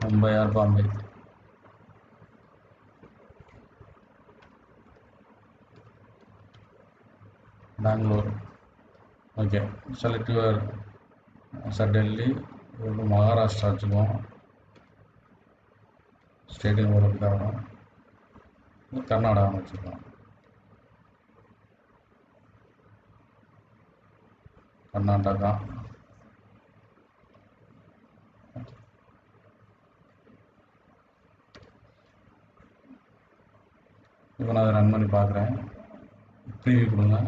Mumbai or Bombay Bangalore okay select your sir Delhi இது வந்து மகாராஷ்டிரா வச்சுக்குவோம் ஸ்டேடியம் ஒரு தான் வரும் இது கர்நாடகான்னு வச்சுக்குவோம் கர்நாடகா இப்போ நான் அதை ரன் பண்ணி பார்க்குறேன் ப்ரீவியூ கொடுங்க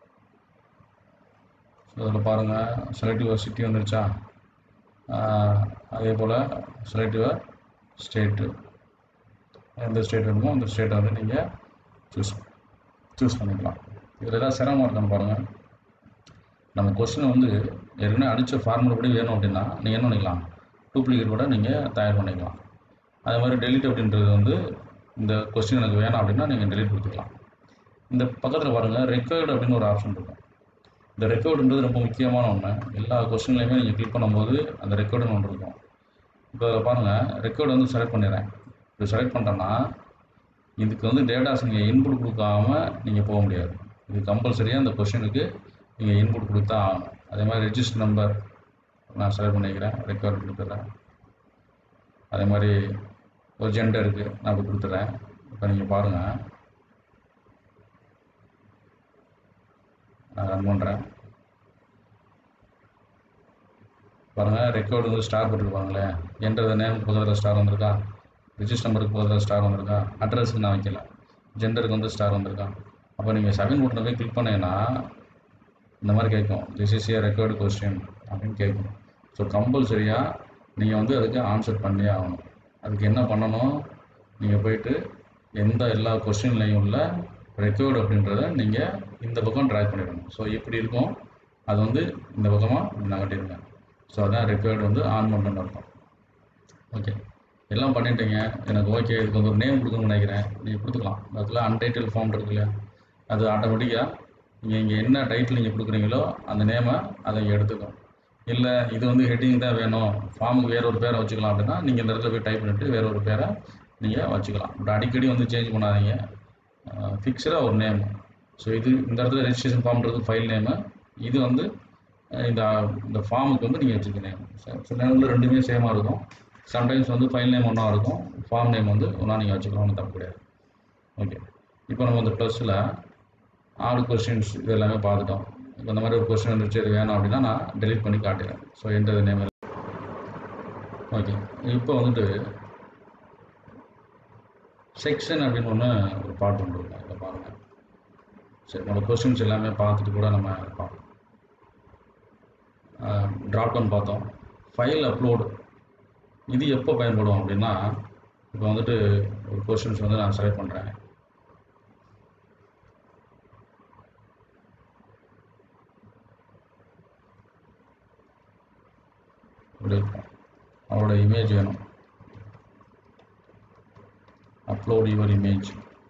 ஸோ அதில் பாருங்கள் செலக்டிவ் சிட்டி வந்துருச்சா ஆஹ் அதே போல் செலக்டிவ் ஸ்டேட்டு எந்த ஸ்டேட் வேணுமோ அந்த ஸ்டேட்டை வந்து நீங்கள் சூஸ் சூஸ் பண்ணிக்கலாம் இதில் ஏதாவது சிரமம் இருக்கான்னு பாருங்கள் நம்ம கொஸ்டின் வந்து ஏற்கனவே அடித்த ஃபார்முலா படி வேணும் அப்படின்னா நீங்கள் என்ன பண்ணிக்கலாம் டூப்ளிகேட் கூட நீங்கள் தயார் பண்ணிக்கலாம் அதே மாதிரி டெலிட் அப்படின்றது வந்து இந்த கொஸ்டின் எனக்கு வேணாம் அப்படின்னா நீங்கள் டெலிட் கொடுத்துக்கலாம் இந்த பக்கத்தில் பாருங்கள் ரெக்கார்டு அப்படின்னு ஒரு ஆப்ஷன் இருக்கும் இந்த ரெக்கார்டுன்றது ரொம்ப முக்கியமான ஒன்று எல்லா கொஸ்டின்லையுமே நீங்கள் கிளிக் பண்ணும்போது அந்த ரெக்கார்டுன்னு ஒன்று இருக்கும் இப்போ அதில் பாருங்கள் ரெக்கார்டு வந்து செலக்ட் பண்ணிடுறேன் இது செலக்ட் பண்ணிட்டேன்னா இதுக்கு வந்து டேட்டாஸ் நீங்கள் இன்புட் கொடுக்காம நீங்கள் போக முடியாது இது கம்பல்சரியாக அந்த கொஸ்டினுக்கு நீங்கள் இன்புட் கொடுத்தா ஆகணும் அதே மாதிரி ரெஜிஸ்டர் நம்பர் நான் செலக்ட் பண்ணிக்கிறேன் ரெக்கார்டு கொடுத்துட்றேன் அதே மாதிரி ஒரு ஜெண்டர் இருக்குது நான் அப்படி கொடுத்துட்றேன் இப்போ நீங்கள் பாருங்கள் நான் ரன் பண்ணுறேன் பாருங்கள் ரெக்கார்டு வந்து ஸ்டார் போட்டுருப்பாங்களே என்கிற நேம் பக்கத்தில் ஸ்டார் வந்திருக்கா ரிஜிஸ்டர் நம்பருக்கு பக்கத்தில் ஸ்டார் வந்திருக்கா அட்ரஸுக்கு நான் வைக்கல ஜெண்டருக்கு வந்து ஸ்டார் வந்திருக்கா அப்போ நீங்கள் செவன் பட்டனை போய் கிளிக் பண்ணீங்கன்னா இந்த மாதிரி கேட்கும் this is a record question அப்படின்னு கேட்கும் ஸோ கம்பல்சரியாக நீங்கள் வந்து அதுக்கு ஆன்சர் பண்ணியே ஆகணும் அதுக்கு என்ன பண்ணணும் நீங்கள் போயிட்டு எந்த எல்லா கொஸ்டின்லையும் உள்ள ரெக்கார்டு அப்படின்றத நீங்கள் இந்த பக்கம் ட்ராக் பண்ணிடணும் ஸோ எப்படி இருக்கும் அது வந்து இந்த பக்கமாக நகட்டிடுங்க ஸோ அதான் ரெக்கார்டு வந்து ஆன் பண்ணணும்னு அர்த்தம் ஓகே எல்லாம் பண்ணிட்டீங்க எனக்கு ஓகே இதுக்கு வந்து ஒரு நேம் கொடுக்கணும்னு நினைக்கிறேன் நீங்கள் கொடுத்துக்கலாம் அதில் அன்டைட்டில் ஃபார்ம் இருக்கு இல்லையா அது ஆட்டோமேட்டிக்காக நீங்கள் இங்கே என்ன டைட்டில் நீங்கள் கொடுக்குறீங்களோ அந்த நேமை அதை இங்கே எடுத்துக்கும் இல்லை இது வந்து ஹெட்டிங் தான் வேணும் ஃபார்முக்கு வேற ஒரு பேரை வச்சுக்கலாம் அப்படின்னா நீங்கள் இந்த இடத்துல போய் டைப் பண்ணிட்டு வேற ஒரு பேரை நீங்கள் வச்சுக்கலாம் பட் அடிக்கடி வந்து சேஞ்ச் பண்ணாதீங்க ஃபிக்ஸ்டாக ஒரு நேம் ஸோ இது இந்த இடத்துல ரெஜிஸ்ட்ரேஷன் ஃபார்ம்ன்றது ஃபைல் நேமு இது வந்து அஹ், இந்த இந்த ஃபார்முக்கு வந்து நீங்கள் வச்சுக்க நேம் சில நேரங்களில் ரெண்டுமே சேமாக இருக்கும் சம்டைம்ஸ் வந்து ஃபைல் நேம் ஒன்றா இருக்கும் ஃபார்ம் நேம் வந்து ஒன்றா நீங்கள் வச்சுக்கலாம் ஒன்றும் தப்பு கிடையாது ஓகே இப்போ நம்ம இந்த ப்ளஸில் ஆறு கொஸ்டின்ஸ் இது எல்லாமே பார்த்துட்டோம் இப்போ இந்த மாதிரி ஒரு கொஸ்டின் வந்துருச்சு இது வேணும் அப்படின்னா நான் டெலீட் பண்ணி காட்டுறேன் ஸோ எந்த நேம் ஓகே இப்போ வந்துட்டு செக்ஷன் அப்படின்னு ஒன்று ஒரு பாட்டு ஒன்று இருக்கும் இதை பாருங்கள் சரி நம்ம கொஸ்டின்ஸ் எல்லாமே பார்த்துட்டு கூட நம்ம பார்ப்போம் ட்ராப் டவுன் பார்த்தோம் ஃபைல் அப்லோடு இது எப்போ பயன்படும் அப்படின்னா இப்போ வந்துட்டு ஒரு கொஸ்டின்ஸ் வந்து நான் செலக்ட் பண்ணுறேன் இப்படி இருக்கும் அவரோட இமேஜ் வேணும் அப்லோட் யுவர் இமேஜ்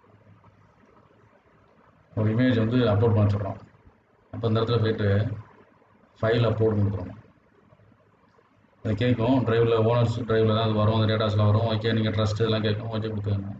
ஒரு இமேஜ் வந்து அப்லோட் பண்ண சொல்கிறோம் அப்போ இந்த இடத்துல போயிட்டு ஃபைல் அப்லோட் கொடுக்குறோம் அது கேட்கும் ட்ரைவில் ஓனர்ஸ் ட்ரைவில் தான் அது வரும் அந்த டேட்டாஸ்லாம் வரும் ஓகே நீங்கள் ட்ரஸ்ட் இதெல்லாம் கேட்கும் ஓகே கொடுத்துருங்க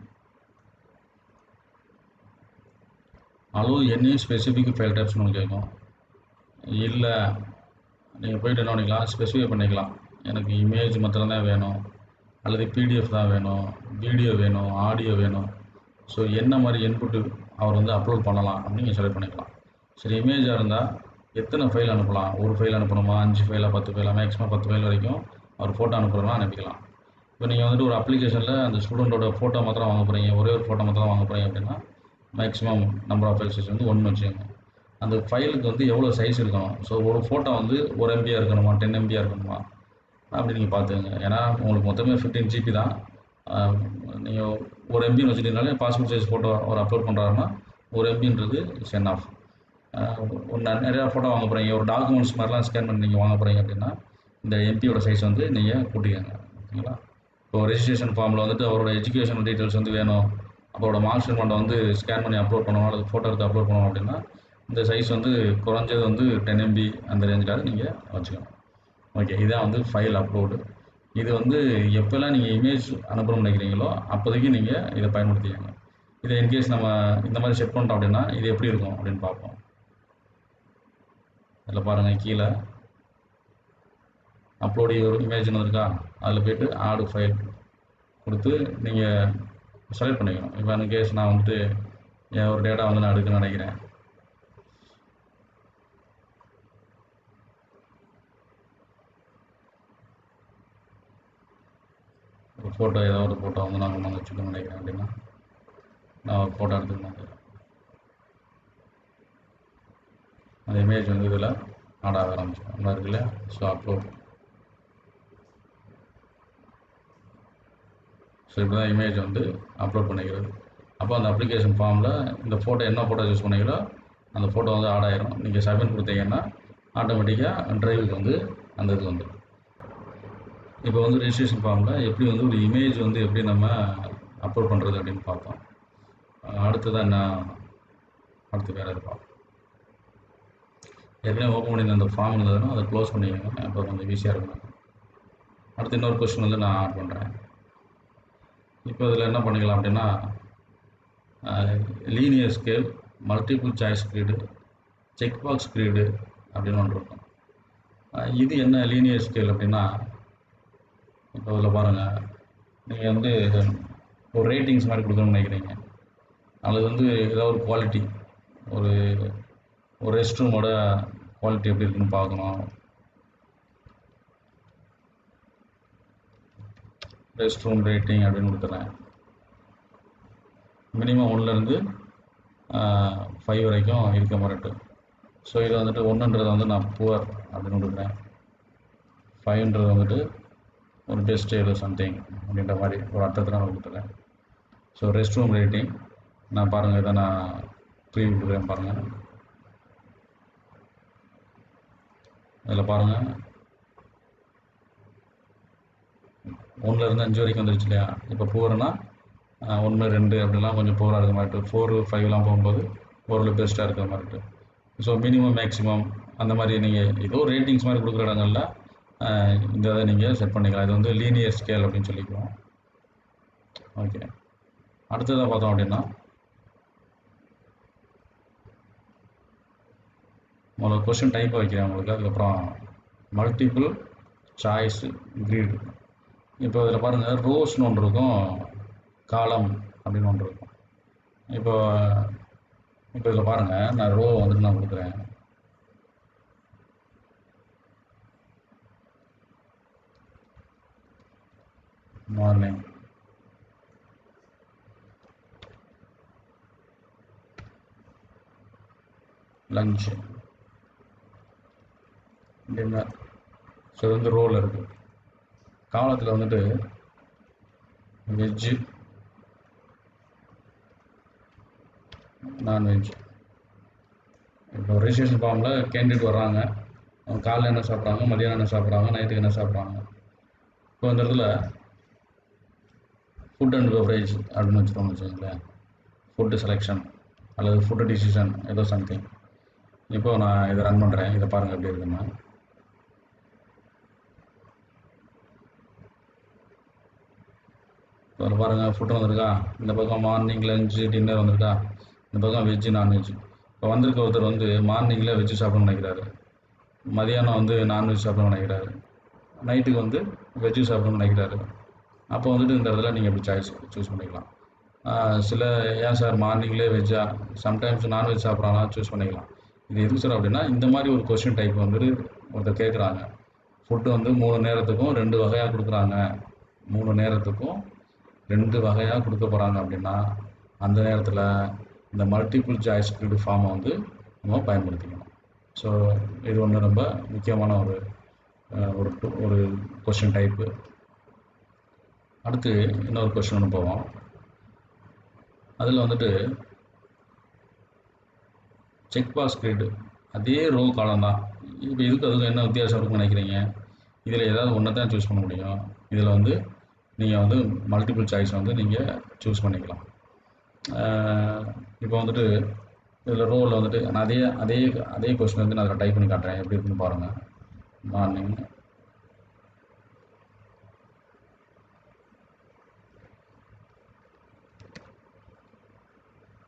அதுவும் என்ன ஸ்பெசிஃபிக் ஃபைல் டைப்ஸ்னு ஒன்று கேட்கும் இல்லை நீங்கள் போயிட்டு என்ன பண்ணிக்கலாம் ஸ்பெசிஃபை பண்ணிக்கலாம் எனக்கு இமேஜ் மாத்திரம் தான் வேணும் அல்லது பிடிஎஃப் தான் வேணும் வீடியோ வேணும் ஆடியோ வேணும் ஸோ என்ன மாதிரி இன்புட்டு அவர் வந்து அப்லோட் பண்ணலாம் அப்படின்னு நீங்கள் செலக்ட் பண்ணிக்கலாம் சரி இமேஜாக இருந்தால் எத்தனை ஃபைல் அனுப்பலாம் ஒரு ஃபைல் அனுப்பணுமா அஞ்சு ஃபைலாக பத்து ஃபைலாக மேக்ஸிமம் பத்து ஃபைல் வரைக்கும் அவர் ஃபோட்டோ அனுப்புகிறோம்னா அனுப்பிக்கலாம் இப்போ நீங்கள் வந்துட்டு ஒரு அப்ளிகேஷனில் அந்த ஸ்டூடெண்ட்டோட ஃபோட்டோ மாத்திரம் வாங்க போகிறீங்க ஒரே ஒரு ஃபோட்டோ மாத்திரம் வாங்க போகிறீங்க அப்படின்னா மேக்ஸிமம் நம்பர் ஆஃப் ஃபைல்ஸ் வந்து ஒன்று வச்சுக்கோங்க அந்த ஃபைலுக்கு வந்து எவ்வளோ சைஸ் இருக்கணும் ஸோ ஒரு ஃபோட்டோ வந்து ஒரு எம்பியாக இருக்கணுமா டென் எம்பியாக இருக்கணுமா அப்படி நீங்கள் பார்த்துக்கங்க ஏன்னா உங்களுக்கு மொத்தமே ஃபிஃப்டீன் ஜிபி தான் நீங்கள் ஒரு எம்பின்னு வச்சுட்டீங்கனாலே பாஸ்போர்ட் சைஸ் ஃபோட்டோ ஒரு அப்லோட் பண்ணுறாருன்னா ஒரு எம்பின்றது சென் ஆஃப் ஒரு ந- நிறையா ஃபோட்டோ வாங்க போகிறீங்க ஒரு டாக்குமெண்ட்ஸ் மாதிரிலாம் ஸ்கேன் பண்ணி நீங்கள் வாங்க போகிறீங்க அப்படின்னா இந்த எம்பியோட சைஸ் வந்து நீங்கள் கூட்டிக்கங்க ஓகேங்களா இப்போ ரெஜிஸ்ட்ரேஷன் ஃபார்மில் வந்துட்டு அவரோட எஜுகேஷன் டீட்டெயில்ஸ் வந்து வேணும் அவரோட மார்க் ஸ்டேட்மெண்ட்டை வந்து ஸ்கேன் பண்ணி அப்லோட் பண்ணணும் அல்லது ஃபோட்டோ எடுத்து அப்லோட் பண்ணணும் அப்படின்னா இந்த சைஸ் வந்து குறைஞ்சது வந்து டென் எம்பி அந்த ரேஞ்சில் நீங்கள் வச்சுக்கணும் ஓகே இதான் வந்து ஃபைல் அப்லோடு இது வந்து எப்போல்லாம் நீங்கள் இமேஜ் அனுப்பணும்னு நினைக்கிறீங்களோ அப்போதைக்கு நீங்கள் இதை பயன்படுத்திக்கங்க இதை இன்கேஸ் நம்ம இந்த மாதிரி செட் பண்ணிட்டோம் அப்படின்னா இது எப்படி இருக்கும் அப்படின்னு பார்ப்போம் இதில் பாருங்கள் கீழே அப்லோட் ஒரு இமேஜ்னு இருக்கா அதில் போயிட்டு ஆடு ஃபைல் கொடுத்து நீங்கள் செலக்ட் பண்ணிக்கணும் இப்போ இந்த கேஸ் நான் வந்துட்டு என் ஒரு டேட்டா வந்து நான் எடுக்கணும்னு நினைக்கிறேன் ஒரு ஃபோட்டோ ஏதாவது ஒரு ஃபோட்டோ வந்து நான் கொண்டு வந்து வச்சுக்கணும்னு நினைக்கிறேன் அப்படின்னா நான் ஒரு ஃபோட்டோ எடுத்துக்கணும் அது அந்த இமேஜ் வந்து இதில் ஆட் ஆக ஆரம்பிச்சிடும் நல்லா இருக்குல்ல ஸோ அப்லோட் ஸோ இப்படி தான் இமேஜ் வந்து அப்லோட் பண்ணிக்கிறது அப்போ அந்த அப்ளிகேஷன் ஃபார்மில் இந்த ஃபோட்டோ என்ன ஃபோட்டோ யூஸ் பண்ணீங்களோ அந்த ஃபோட்டோ வந்து ஆட் ஆயிரும் நீங்கள் சப்மிட் கொடுத்தீங்கன்னா ஆட்டோமேட்டிக்காக ட்ரைவுக்கு வந்து அந்த இது வந்துடும் இப்போ வந்து ரெஜிஸ்ட்ரேஷன் ஃபார்மில் எப்படி வந்து ஒரு இமேஜ் வந்து எப்படி நம்ம அப்லோட் பண்ணுறது அப்படின்னு பார்த்தோம் அடுத்ததான் என்ன அடுத்து வேறு எது பார்ப்போம் ஏற்கனவே ஓப்பன் பண்ணியிருந்த அந்த ஃபார்ம் இருந்ததுன்னா அதை க்ளோஸ் பண்ணிக்கோங்க அப்போ கொஞ்சம் ஈஸியாக இருக்கும் அடுத்து இன்னொரு கொஸ்டின் வந்து நான் ஆட் பண்ணுறேன் இப்போ இதில் என்ன பண்ணிக்கலாம் அப்படின்னா linear scale multiple choice grid check box grid அப்படின்னு ஒன்று இருக்கும் இது என்ன லீனியர் ஸ்கேல் அப்படின்னா இப்போ இதில் பாருங்கள் நீங்கள் வந்து ஒரு ரேட்டிங்ஸ் மாதிரி கொடுக்கணும்னு நினைக்கிறீங்க அல்லது வந்து ஏதாவது ஒரு குவாலிட்டி ஒரு ஒரு ரெஸ்ட் ரூமோட குவாலிட்டி எப்படி இருக்குன்னு பார்க்கணும் ரெஸ்ட் ரூம் ரேட்டிங் அப்படின்னு கொடுத்துறேன் மினிமம் ஒன்றுலேருந்து ஃபைவ் வரைக்கும் இருக்க மாதிரிட்டு ஸோ இது வந்துட்டு ஒன்றுன்றதை வந்து நான் புவர் அப்படின்னு கொடுக்குறேன் ஃபைவ்ன்றது வந்துட்டு ஒரு பெஸ்ட் ஏதோ சம்திங் அப்படின்ற மாதிரி ஒரு அர்த்தத்தில் நான் கொடுத்துறேன் ஸோ ரெஸ்ட் ரூம் ரேட்டிங் நான் பாருங்கள் இதை நான் ப்ரீ கொடுக்குறேன் பாருங்கள் இதில் பாருங்கள் ஒன்றுலேருந்து அஞ்சு வரைக்கும் வந்துருச்சு இல்லையா இப்போ பூர்னா ஒன்று ரெண்டு அப்படிலாம் கொஞ்சம் பூராக இருக்க மாதிரி ஃபோர் ஃபைவ்லாம் போகும்போது ஓரளவு பெஸ்ட்டாக இருக்கிற மாதிரி ஸோ மினிமம் மேக்ஸிமம் அந்த மாதிரி நீங்கள் ஏதோ ரேட்டிங்ஸ் மாதிரி கொடுக்குற இடங்களில் இந்த இதை நீங்கள் செட் பண்ணிக்கலாம் இது வந்து லீனியர் ஸ்கேல் அப்படின்னு சொல்லிக்குவோம் ஓகே அடுத்ததாக பார்த்தோம் அப்படின்னா முதல்ல கொஷின் டைப் வைக்கிறேன் உங்களுக்கு அதுக்கப்புறம் மல்டிபிள் சாய்ஸ் கிரீடு இப்போ இதில் பாருங்கள் ரோஸ்னு ஒன்று இருக்கும் காலம் அப்படின்னு ஒன்று இருக்கும் இப்போ இப்போ இதில் பாருங்கள் நான் ரோ வந்துட்டு நான் கொடுக்குறேன் மார்னிங் லஞ்சு டின்னர் ஸோ இது வந்து ரோல் இருக்குது காலத்தில் வந்துட்டு வெஜ்ஜு நான்வெஜ் இப்போ ரிஜிஸ்ட்ரேஷன் ஃபார்மில் கேண்டிடேட் வர்றாங்க அவங்க காலைல என்ன சாப்பிட்றாங்க மதியானம் என்ன சாப்பிட்றாங்க நைட்டுக்கு என்ன சாப்பிட்றாங்க இப்போ இந்த இடத்துல ஃபுட் அண்ட் பெவரேஜ் அப்படின்னு வச்சுக்கோங்க வச்சுக்கோங்களேன் ஃபுட்டு செலெக்ஷன் அல்லது ஃபுட்டு டிசிஷன் ஏதோ சம்திங் இப்போ நான் இதை ரன் பண்ணுறேன் இதை பாருங்கள் எப்படி இருக்குன்னு இப்போ பாருங்கள் ஃபுட்டு வந்திருக்கா இந்த பக்கம் மார்னிங் லஞ்சு டின்னர் வந்திருக்கா இந்த பக்கம் வெஜ்ஜு நான்வெஜ் இப்போ வந்திருக்க ஒருத்தர் வந்து மார்னிங்கில் வெஜ்ஜு சாப்பிடணும்னு நினைக்கிறாரு மதியானம் வந்து நான்வெஜ் சாப்பிடணும்னு நினைக்கிறாரு நைட்டுக்கு வந்து வெஜ்ஜு சாப்பிடணும்னு நினைக்கிறாரு அப்போ வந்துட்டு இந்த இடத்துல நீங்கள் இப்படி சாய்ஸ் சூஸ் பண்ணிக்கலாம் சில ஏன் சார் மார்னிங்லேயே வெஜ்ஜா சம்டைம்ஸ் நான்வெஜ் சாப்பிட்றானா சூஸ் பண்ணிக்கலாம் இது எதுக்கு சார் அப்படின்னா இந்த மாதிரி ஒரு கொஸ்டின் டைப் வந்துட்டு ஒருத்தர் கேட்குறாங்க ஃபுட்டு வந்து மூணு நேரத்துக்கும் ரெண்டு வகையாக கொடுக்குறாங்க மூணு நேரத்துக்கும் ரெண்டு வகையாக கொடுக்க போகிறாங்க அப்படின்னா அந்த நேரத்தில் இந்த மல்டிபிள் சாய்ஸ் கிரிடு ஃபார்மை வந்து நம்ம பயன்படுத்திக்கணும் ஸோ இது ஒன்று ரொம்ப முக்கியமான ஒரு ஒரு ஒரு கொஸ்டின் டைப்பு அடுத்து இன்னொரு கொஸ்டின் ஒன்று போவோம் அதில் வந்துட்டு செக் பாஸ் கிரிடு அதே ரோ காலம் தான் இப்போ இதுக்கு அதுக்கு என்ன வித்தியாசம் இருக்குன்னு நினைக்கிறீங்க இதில் ஏதாவது ஒன்று தான் சூஸ் பண்ண முடியும் இதில் வந்து நீங்கள் வந்து மல்டிபிள் சாய்ஸ் வந்து நீங்கள் சூஸ் பண்ணிக்கலாம் இப்போ வந்துட்டு இதில் ரோவில் வந்துட்டு நான் அதே அதே அதே கொஸ்டின் வந்து நான் அதில் டைப் பண்ணி காட்டுறேன் எப்படி இருக்குன்னு பாருங்கள் மார்னிங்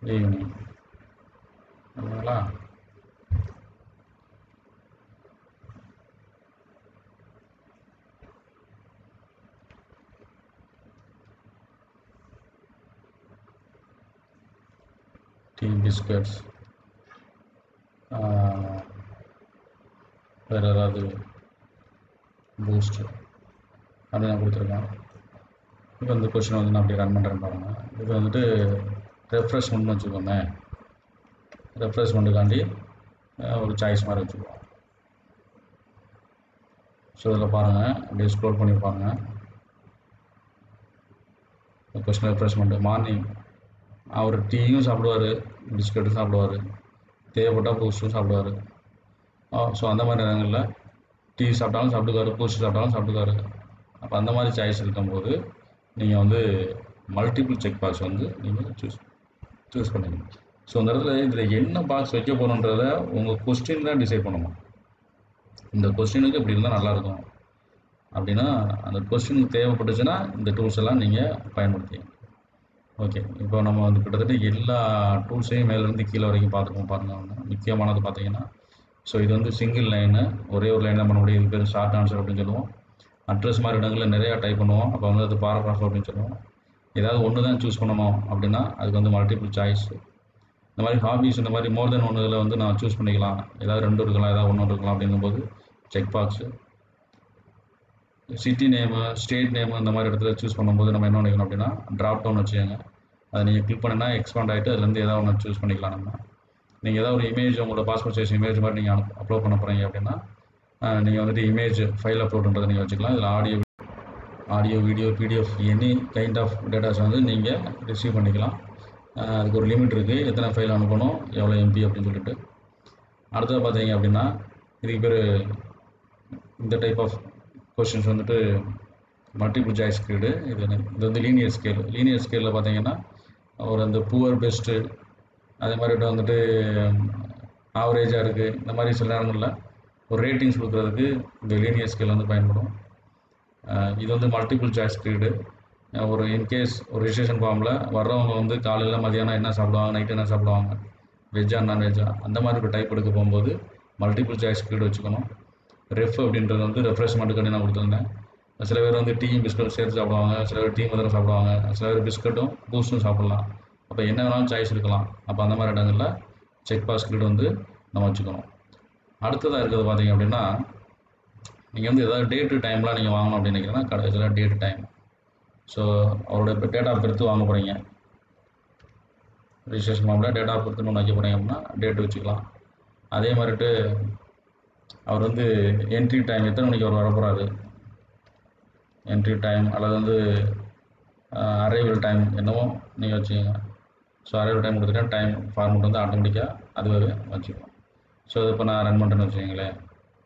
ஈவினிங் ஓகேங்களா டீ பிஸ்கட்ஸ் வேறு ஏதாவது பூஸ்ட்டு அப்படி நான் கொடுத்துருக்கேன் இப்போ இந்த கொஷின் வந்து நான் அப்படி ரன் பண்ணுறேன் பாருங்கள் இது வந்துட்டு ரெஃப்ரெஷ்மெண்ட்னு வச்சுக்கோங்க ரெஃப்ரெஷ்மெண்ட்டுக்காண்டி ஒரு சாய்ஸ் மாதிரி வச்சுக்குவோம் ஸோ இதில் பாருங்கள் அப்படியே ஸ்க்ரோல் பண்ணி பாருங்கள் கொஸ்டின் ரெஃப்ரெஷ்மெண்ட்டு மார்னிங் அவர் டீயும் சாப்பிடுவார் பிஸ்கட்டும் சாப்பிடுவார் தேவைப்பட்டால் பூஸ்ட்டும் சாப்பிடுவார் ஸோ அந்த மாதிரி நேரங்களில் டீ சாப்பிட்டாலும் சாப்பிட்டுக்காரு பூஸ்ட் சாப்பிட்டாலும் சாப்பிட்டுக்காரு அப்போ அந்த மாதிரி சாய்ஸ் இருக்கும்போது நீங்கள் வந்து மல்டிபிள் செக் பாக்ஸ் வந்து நீங்கள் சூஸ் சூஸ் பண்ணிக்கணும் ஸோ அந்த இடத்துல இதில் என்ன பாக்ஸ் வைக்க போகணுன்றத உங்கள் கொஸ்டின் தான் டிசைட் பண்ணணும் இந்த கொஸ்டினுக்கு இப்படி இருந்தால் நல்லாயிருக்கும் அப்படின்னா அந்த கொஸ்டினுக்கு தேவைப்பட்டுச்சுன்னா இந்த டூல்ஸ் எல்லாம் நீங்கள் பயன்படுத்திங்க ஓகே இப்போ நம்ம வந்து கிட்டத்தட்ட எல்லா டூல்ஸையும் மேலேருந்து கீழே வரைக்கும் பார்த்துருக்கோம் பாருங்கள் ஒன்று முக்கியமானது பார்த்தீங்கன்னா ஸோ இது வந்து சிங்கிள் லைனு ஒரே ஒரு லைன் தான் பண்ண முடியும் இது பேர் ஷார்ட் ஆன்சர் அப்படின்னு சொல்லுவோம் அட்ரஸ் மாதிரி இடங்களில் நிறையா டைப் பண்ணுவோம் அப்போ வந்து அது பாராகிராஃப் அப்படின்னு சொல்லுவோம் ஏதாவது ஒன்று தான் சூஸ் பண்ணணும் அப்படின்னா அதுக்கு வந்து மல்டிபிள் சாய்ஸ் இந்த மாதிரி ஹாபிஸ் இந்த மாதிரி மோர் தென் ஒன்று இதில் வந்து நான் சூஸ் பண்ணிக்கலாம் ஏதாவது ரெண்டு இருக்கலாம் ஏதாவது ஒன்று இருக்கலாம் அப்படிங்கும்போது check box city name state name இந்த மாதிரி இடத்துல சூஸ் பண்ணும்போது நம்ம என்ன பண்ணிக்கணும் அப்படின்னா ட்ராப் டவுன் வச்சுக்கோங்க அதை நீங்கள் கிளிக் பண்ணினா எக்ஸ்பாண்ட் ஆகிட்டு அதுலேருந்து ஏதாவது ஒன்று சூஸ் பண்ணிக்கலாம் நம்ம நீங்கள் ஏதாவது ஒரு இமேஜ் உங்களோட பாஸ்போர்ட் சைஸ் இமேஜ் மாதிரி நீங்கள் அப்லோட் பண்ண போகிறீங்க அப்படின்னா நீங்கள் வந்துட்டு இமேஜ் ஃபைல் அப்லோடுன்றதை நீங்கள் வச்சுக்கலாம் இதில் audio audio video PDF any kind of datas வந்து நீங்கள் ரிசீவ் பண்ணிக்கலாம் அதுக்கு ஒரு லிமிட் இருக்குது எத்தனை ஃபைல் அனுப்பணும் எவ்வளோ எம்பி அப்படின்னு சொல்லிட்டு அடுத்தது பார்த்தீங்க அப்படின்னா இதுக்கு பேர் இந்த டைப் ஆஃப் கொஷின்ஸ் வந்துட்டு மல்டிபிள் சாய்ஸ் ஸ்கேடு இது இது வந்து லீனியர் ஸ்கேல் லீனியர் ஸ்கேலில் பார்த்தீங்கன்னா ஒரு அந்த புவர் பெஸ்ட்டு அதே மாதிரி வந்துட்டு ஆவரேஜாக இருக்குது இந்த மாதிரி சில நேரங்களில் ஒரு ரேட்டிங்ஸ் கொடுக்குறதுக்கு இந்த லீனியர் ஸ்கேல் வந்து பயன்படும் இது வந்து மல்டிபிள் சாய்ஸ் ஸ்கீடு ஒரு இன்கேஸ் ஒரு ரிஜிஸ்ட்ரேஷன் ஃபார்மில் வர்றவங்க வந்து காலையில் மதியானம் என்ன சாப்பிடுவாங்க நைட்டு என்ன சாப்பிடுவாங்க வெஜ்ஜா நான்வெஜ்ஜா அந்த மாதிரி ஒரு டைப் எடுக்க போகும்போது மல்டிபிள் சாய்ஸ் ஸ்கீடு வச்சுக்கணும் ரெஃப் அப்படின்றது வந்து ரெஃப்ரெஷ்மெண்ட்டுக்கு நான் கொடுத்துருந்தேன் சில பேர் வந்து டீ பிஸ்கட் சேர்த்து சாப்பிடுவாங்க சில பேர் டீ முதல்ல சாப்பிடுவாங்க சில பேர் பிஸ்கட்டும் பூஸ்ட்டும் சாப்பிட்லாம் அப்போ என்ன வேணாலும் சாய்ஸ் இருக்கலாம் அப்போ அந்த மாதிரி இடங்களில் செக் பாஸ் கிரீட் வந்து நம்ம வச்சுக்கணும் அடுத்ததாக இருக்கிறது பார்த்தீங்க அப்படின்னா நீங்கள் வந்து ஏதாவது டேட்டு டைம்லாம் நீங்கள் வாங்கணும் அப்படின்னு நினைக்கிறீங்கன்னா கடைசியில் டேட்டு டைம் ஸோ அவரோட இப்போ டேட் ஆஃப் பர்த் வாங்க போகிறீங்க ரிஜிஸ்ட்ரேஷன் ஃபார்மில் டேட் ஆஃப் பர்த்னு ஒன்று வைக்க போகிறீங்க அப்படின்னா டேட்டு வச்சுக்கலாம் அதே மாதிரிட்டு அவர் வந்து என்ட்ரி டைம் எத்தனை மணிக்கு அவர் வரப்போகிறாரு என்ட்ரி டைம் அல்லது வந்து அரைவல் டைம் என்னவோ நீங்கள் வச்சுக்கோங்க ஸோ அரைவல் டைம் கொடுத்துட்டா டைம் ஃபார்மெட் வந்து ஆட்டோமேட்டிக்காக அதுவாகவே வச்சுக்கும் ஸோ இது இப்போ நான் ரன் பண்ணுறேன்னு வச்சுக்கோங்களேன்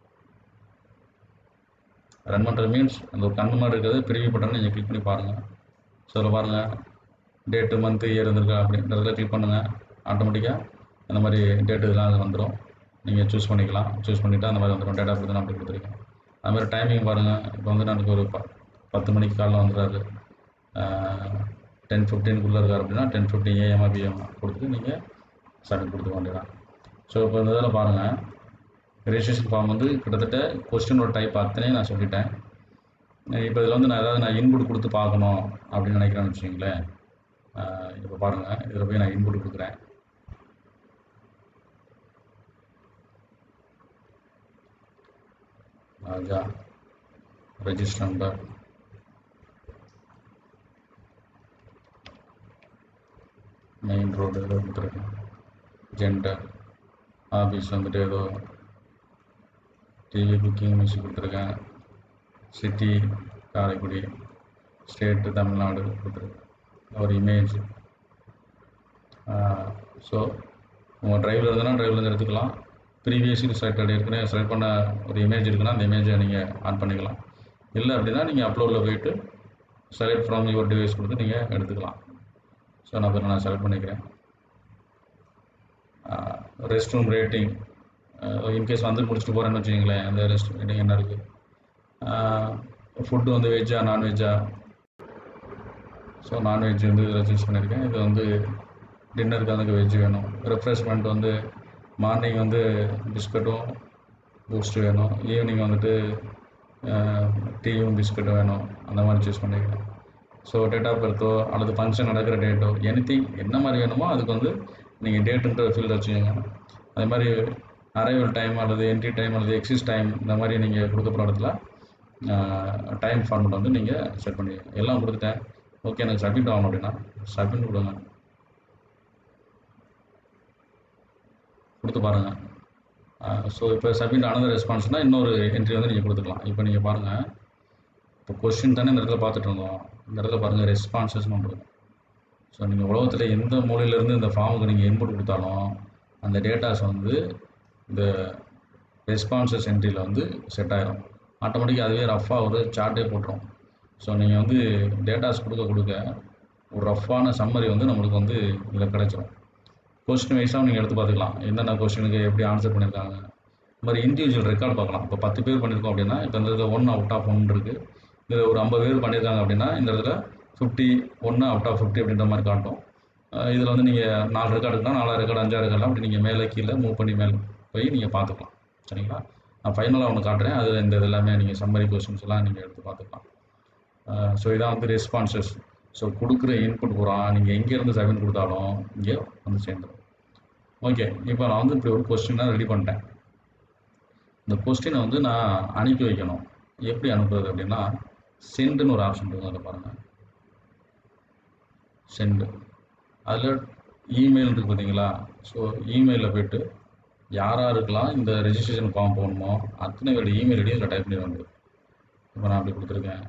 ரன் பண்ணுறது மீன்ஸ் அந்த ஒரு கண்ணு மாதிரி இருக்கிறது ப்ரிவியூ பட்டன் நீங்கள் கிளிக் பண்ணி பாருங்கள் ஸோ அதில் பாருங்கள் டேட்டு மந்த்து இயர் இருந்திருக்கா அப்படின்றதுல கிளிக் பண்ணுங்கள் ஆட்டோமேட்டிக்காக அந்த மாதிரி டேட்டு இதெல்லாம் அது வந்துடும் நீங்கள் சூஸ் பண்ணிக்கலாம் சூஸ் பண்ணிவிட்டு அந்த மாதிரி வந்துடும் டேட்டா கொடுத்து நான் அப்படி கொடுத்துருக்கேன் அது மாதிரி டைமிங் பாருங்கள் இப்போ வந்து எனக்கு ஒரு ப பத்து மணிக்கு காலைல வந்துடுறாரு டென் ஃபிஃப்டீனுக்குள்ளே இருக்கார் அப்படின்னா டென் ஃபிஃப்டின் ஏஎம்ஆ பிஎம் கொடுத்துட்டு நீங்கள் சப்மிட் கொடுத்துக்க வேண்டியதான் ஸோ இப்போ இந்த இதில் பாருங்கள் ரெஜிஸ்ட்ரேஷன் ஃபார்ம் வந்து கிட்டத்தட்ட கொஸ்டினோட டைப் அத்தனையும் நான் சொல்லிட்டேன் இப்போ இதில் வந்து நான் ஏதாவது நான் இன்புட் கொடுத்து பார்க்கணும் அப்படின்னு நினைக்கிறேன்னு வச்சுக்கிங்களேன் இப்போ பாருங்கள் இதில் போய் நான் இன்புட் கொடுக்குறேன் Raja register number main road ஏதோ கொடுத்துருக்கேன் ஜெண்டர் ஆஃபீஸ் வந்துட்டு ஏதோ டிவி புக்கிங் மியூசிக் கொடுத்துருக்கேன் சிட்டி காரைக்குடி ஸ்டேட்டு தமிழ்நாடு கொடுத்துருக்கேன் ஒரு இமேஜ் ஸோ உங்கள் ட்ரைவில் இருந்ததுன்னா ட்ரைவ்லேருந்து எடுத்துக்கலாம் ப்ரீவியஸ்லி செலக்டட் ஏற்கனவே செலக்ட் பண்ண ஒரு இமேஜ் இருக்குன்னா அந்த இமேஜை நீங்கள் ஆன் பண்ணிக்கலாம் இல்லை அப்படின்னா நீங்கள் அப்லோடில் போயிட்டு செலக்ட் ஃப்ரம் யுவர் டிவைஸ் கொடுத்து நீங்கள் எடுத்துக்கலாம் ஸோ நான் இப்போ நான் செலக்ட் பண்ணிக்கிறேன் ரெஸ்ட் ரூம் ரேட்டிங் இன்கேஸ் வந்து முடிச்சுட்டு போகிறேன்னு வச்சுக்கிங்களேன் அந்த ரெஸ்ட் ரேட்டிங் என்ன இருக்குது ஃபுட்டு வந்து வெஜ்ஜா நான்வெஜ்ஜா ஸோ நான்வெஜ் வந்து இதில் சூஸ் பண்ணியிருக்கேன் இது வந்து டின்னருக்கு அதுக்கு வெஜ் வேணும் ரெஃப்ரெஷ்மெண்ட் வந்து மார்னிங் வந்து பிஸ்கட்டும் பூஸ்ட் வேணும் ஈவினிங் வந்துட்டு டீயும் பிஸ்கட்டும் வேணும் அந்த மாதிரி சூஸ் பண்ணிக்கலாம் ஸோ டேட் ஆஃப் பர்த்தோ அல்லது ஃபங்க்ஷன் நடக்கிற டேட்டோ எனி என்ன மாதிரி வேணுமோ அதுக்கு வந்து நீங்கள் டேட்டுன்ற ஃபீல்டு வச்சுக்கோங்க அதே மாதிரி அரைவல் டைம் அல்லது என்ட்ரி டைம் அல்லது எக்ஸிஸ் டைம் இந்த மாதிரி நீங்கள் கொடுக்க போகிற இடத்துல டைம் ஃபார்மெட் வந்து நீங்கள் செட் பண்ணி எல்லாம் கொடுத்துட்டேன் ஓகே எனக்கு சப்மிட் ஆகணும் அப்படின்னா சப்மிட் கொடுங்க கொடுத்து பாருங்கள் ஸோ இப்போ சப்மிட் ஆனது ரெஸ்பான்ஸ்னால் இன்னொரு என்ட்ரி வந்து நீங்கள் கொடுத்துக்கலாம் இப்போ நீங்கள் பாருங்கள் இப்போ கொஸ்டின் தானே இந்த இடத்துல பார்த்துட்டு இருந்தோம் இந்த இடத்துல பாருங்கள் ரெஸ்பான்சஸ்னு ஒன்று இருக்கும் ஸோ நீங்கள் உலகத்தில் எந்த மூலையிலேருந்து இந்த ஃபார்முக்கு நீங்கள் இன்புட் கொடுத்தாலும் அந்த டேட்டாஸ் வந்து இந்த ரெஸ்பான்சஸ் என்ட்ரியில் வந்து செட் ஆயிரும் ஆட்டோமேட்டிக்காக அதுவே ரஃபாக ஒரு சார்ட்டே போட்டுரும் ஸோ நீங்கள் வந்து டேட்டாஸ் கொடுக்க கொடுக்க ஒரு ரஃப்பான சம்மரி வந்து நம்மளுக்கு வந்து இதில் கிடைச்சிரும் கொஸ்டின் வைஸாக நீங்கள் எடுத்து பார்த்துக்கலாம் என்னென்ன கொஸ்டினுக்கு எப்படி ஆன்சர் பண்ணியிருக்காங்க இந்த மாதிரி இண்டிவிஜுவல் ரெக்கார்ட் பார்க்கலாம் இப்போ பத்து பேர் பண்ணியிருக்கோம் அப்படின்னா இப்போ இந்த இடத்துல ஒன் அவுட் ஆஃப் ஒன் இருக்குது இதில் ஒரு ஐம்பது பேர் பண்ணியிருக்காங்க அப்படின்னா இந்த இடத்துல ஃபிஃப்டி ஒன்று அவுட் ஆஃப் ஃபிஃப்டி அப்படின்ற மாதிரி காட்டும் இதில் வந்து நீங்கள் நாலு ரெக்கார்டு இருக்குன்னா நாலு ரெக்கார்டு அஞ்சாறு ரெக்கார்டு அப்படி நீங்கள் மேலே கீழே மூவ் பண்ணி மேலே போய் நீங்கள் பார்த்துக்கலாம் சரிங்களா நான் ஃபைனலாக ஒன்று காட்டுறேன் அது இந்த இது எல்லாமே நீங்கள் சம்மரி கொஸ்டின்ஸ் எல்லாம் நீங்கள் எடுத்து பார்த்துக்கலாம் ஸோ இதான் வந்து ரெஸ்பான்சஸ் ஸோ கொடுக்குற இன்புட் பூரா நீங்கள் எங்கேருந்து சப்மிட் கொடுத்தாலும் இங்கே வந்து சேர்ந்துடும் ஓகே இப்போ நான் வந்து இப்படி ஒரு கொஸ்டினாக ரெடி பண்ணிட்டேன் இந்த கொஸ்டினை வந்து நான் அனுப்பி வைக்கணும் எப்படி அனுப்புறது அப்படின்னா சென்டுன்னு ஒரு ஆப்ஷன் இருக்கும் அதில் பாருங்கள் சென்டு அதில் இமெயில் இருக்குது பார்த்தீங்களா ஸோ இமெயிலில் போய்ட்டு யார் யாருக்கெல்லாம் இந்த ரெஜிஸ்ட்ரேஷன் ஃபார்ம் போகணுமோ அத்தனை பேரோட இமெயில் ஐடி அதில் டைப் பண்ணி வந்துடும் இப்போ நான் அப்படி கொடுத்துருக்கேன்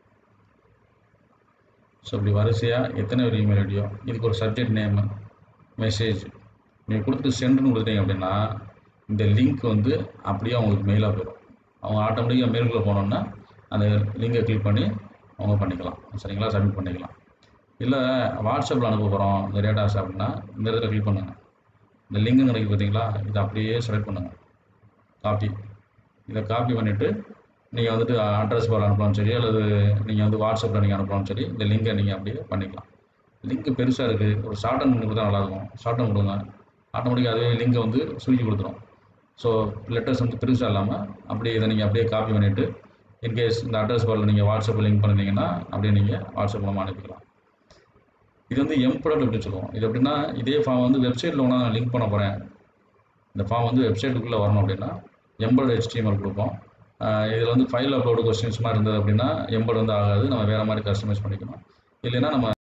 ஸோ இப்படி வரிசையாக எத்தனை ஒரு இமெயில் ஐடியோ இதுக்கு ஒரு சப்ஜெக்ட் நேமு மெசேஜ் நீங்கள் கொடுத்துட்டு சென்டுன்னு கொடுத்தீங்க அப்படின்னா இந்த லிங்க் வந்து அப்படியே அவங்களுக்கு மெயிலாக போயிடும் அவங்க ஆட்டோமேட்டிக்காக மெயிலுக்குள்ளே போனோன்னா அந்த லிங்கை கிளிக் பண்ணி அவங்க பண்ணிக்கலாம் சரிங்களா சப்மிட் பண்ணிக்கலாம் இல்லை வாட்ஸ்அப்பில் அனுப்ப போகிறோம் இந்த டேட்டாஸ் அப்படின்னா இந்த இடத்துல கிளிக் பண்ணுங்கள் இந்த லிங்கு கிடைக்கு பார்த்தீங்களா இதை அப்படியே செலக்ட் பண்ணுங்கள் காப்பி இதை காப்பி பண்ணிவிட்டு நீங்கள் வந்துட்டு அட்ரஸ் பார் அனுப்பலாம் சரி அல்லது நீங்கள் வந்து வாட்ஸ்அப்பில் நீங்கள் அனுப்பலாம் சரி இந்த லிங்கை நீங்கள் அப்படியே பண்ணிக்கலாம் லிங்க் பெருசாக இருக்குது ஒரு ஷார்ட் அண்ட் கொடுத்தா நல்லாயிருக்கும் ஷார்ட் அண்ட் கொடுங்க ஆட்டோமேட்டிக்காக அதுவே லிங்கை வந்து சுருக்கி கொடுத்துரும் ஸோ லெட்டர்ஸ் வந்து பெருசாக இல்லாமல் அப்படியே இதை நீங்கள் அப்படியே காப்பி பண்ணிவிட்டு இன்கேஸ் இந்த அட்ரஸ் பாரில் நீங்கள் வாட்ஸ்அப்பில் லிங்க் பண்ணிங்கன்னா அப்படியே நீங்கள் வாட்ஸ்அப் மூலமாக அனுப்பிக்கலாம் இது வந்து எம்படட் அப்படின்னு சொல்லுவோம் இது எப்படின்னா இதே ஃபார்ம் வந்து வெப்சைட்டில் ஒன்றா நான் லிங்க் பண்ண போகிறேன் இந்த ஃபார்ம் வந்து வெப்சைட்டுக்குள்ளே வரணும் அப்படின்னா எம்பட் ஹெச்டிஎம்எல் கொடுப்போம் இதில் வந்து ஃபைல் அப்லோடு கொஸ்டின்ஸ் மாதிரி இருந்தது அப்படின்னா எம்பட் வந்து ஆகாது நம்ம வேறு மாதிரி கஸ்டமைஸ் பண்ணிக்கணும் இல்லைன்னா நம்ம